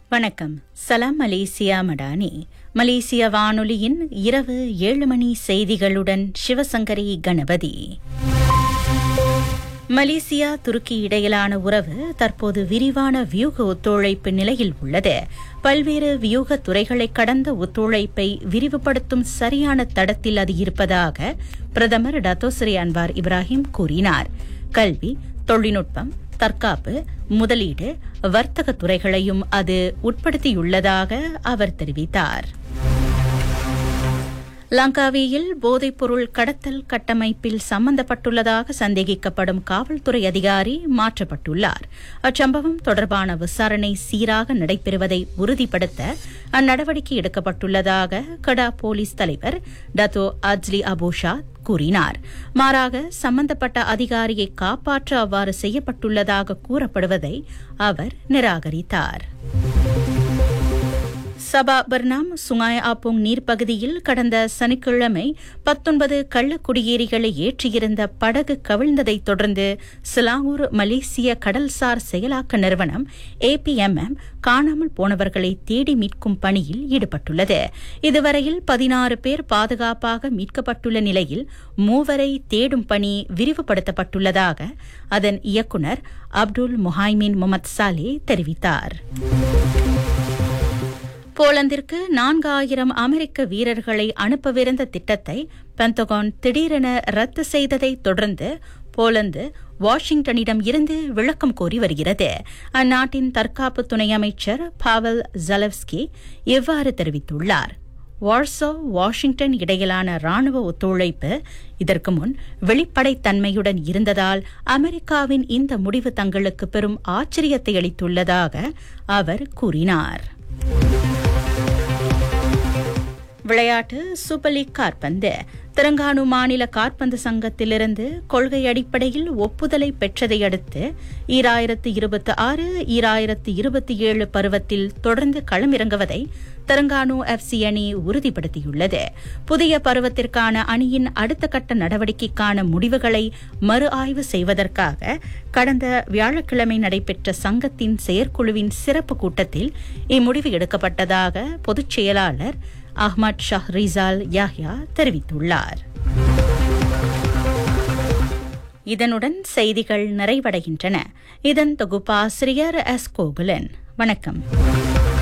வணக்கம் சலாம் மலேசியா மடானி மலேசிய வானொலியின் இரவு ஏழு மணி செய்திகளுடன் சிவசங்கரி கணபதி மலேசியா துருக்கி இடையிலான உறவு தற்போது விரிவான வியூக ஒத்துழைப்பு நிலையில் உள்ளது பல்வேறு வியூக துறைகளை கடந்த ஒத்துழைப்பை விரிவுபடுத்தும் சரியான தடத்தில் அது இருப்பதாக பிரதமர் டத்தோஸ்ரீ அன்வார் இப்ராஹிம் கூறினார் கல்வி தொழில்நுட்பம் தற்காப்பு முதலீடு வர்த்தக துறைகளையும் அது உட்படுத்தியுள்ளதாக அவர் தெரிவித்தார் லங்காவியில் போதைப்பொருள் கடத்தல் கட்டமைப்பில் சம்பந்தப்பட்டுள்ளதாக சந்தேகிக்கப்படும் காவல்துறை அதிகாரி மாற்றப்பட்டுள்ளார் அச்சம்பவம் தொடர்பான விசாரணை சீராக நடைபெறுவதை உறுதிப்படுத்த அந்நடவடிக்கை எடுக்கப்பட்டுள்ளதாக கடா போலீஸ் தலைவர் டத்தோ அஜ்லி அபோஷா கூறினார் மாறாக சம்பந்தப்பட்ட அதிகாரியை காப்பாற்ற அவ்வாறு செய்யப்பட்டுள்ளதாக கூறப்படுவதை அவர் நிராகரித்தார் சபா பர்னாம் சுங்காய் ஆப்போங் நீர்ப்பகுதியில் கடந்த சனிக்கிழமை பத்தொன்பது கள்ள குடியேறிகளை ஏற்றியிருந்த படகு கவிழ்ந்ததைத் தொடர்ந்து சிலாங்கூர் மலேசிய கடல்சார் செயலாக்க நிறுவனம் ஏபிஎம்எம் காணாமல் போனவர்களை தேடி மீட்கும் பணியில் ஈடுபட்டுள்ளது இதுவரையில் பதினாறு பேர் பாதுகாப்பாக மீட்கப்பட்டுள்ள நிலையில் மூவரை தேடும் பணி விரிவுபடுத்தப்பட்டுள்ளதாக அதன் இயக்குநர் அப்துல் முஹைமின் முகமது சாலே தெரிவித்தார் போலந்திற்கு நான்காயிரம் அமெரிக்க வீரர்களை அனுப்பவிருந்த திட்டத்தை பெந்தகான் திடீரென ரத்து செய்ததை தொடர்ந்து போலந்து வாஷிங்டனிடம் இருந்து விளக்கம் கோரி வருகிறது அந்நாட்டின் தற்காப்பு துணை அமைச்சர் பாவல் ஜலவ்ஸ்கி இவ்வாறு தெரிவித்துள்ளார் வார்சோ வாஷிங்டன் இடையிலான ராணுவ ஒத்துழைப்பு இதற்கு முன் வெளிப்படைத்தன்மையுடன் இருந்ததால் அமெரிக்காவின் இந்த முடிவு தங்களுக்கு பெரும் ஆச்சரியத்தை அளித்துள்ளதாக அவர் கூறினார் விளையாட்டு சூப்பர் லீக் காற்பந்து தெலங்கானு மாநில காற்பந்து சங்கத்திலிருந்து கொள்கை அடிப்படையில் ஒப்புதலை பெற்றதை அடுத்து ஈராயிரத்து இருபத்தி ஆறு ஈராயிரத்து இருபத்தி ஏழு பருவத்தில் தொடர்ந்து களமிறங்குவதை தெலங்கானு எஃப்சி அணி உறுதிப்படுத்தியுள்ளது புதிய பருவத்திற்கான அணியின் அடுத்த கட்ட நடவடிக்கைக்கான முடிவுகளை மறு ஆய்வு செய்வதற்காக கடந்த வியாழக்கிழமை நடைபெற்ற சங்கத்தின் செயற்குழுவின் சிறப்பு கூட்டத்தில் இம்முடிவு எடுக்கப்பட்டதாக பொதுச் செயலாளர் அஹ்மத் ஷாஹ் ரிசால் யாஹ்யா தெரிவித்துள்ளார் இதனுடன் செய்திகள் நிறைவடைகின்றன இதன் தொகுப்பாசிரியர் எஸ் கோகுலன் வணக்கம்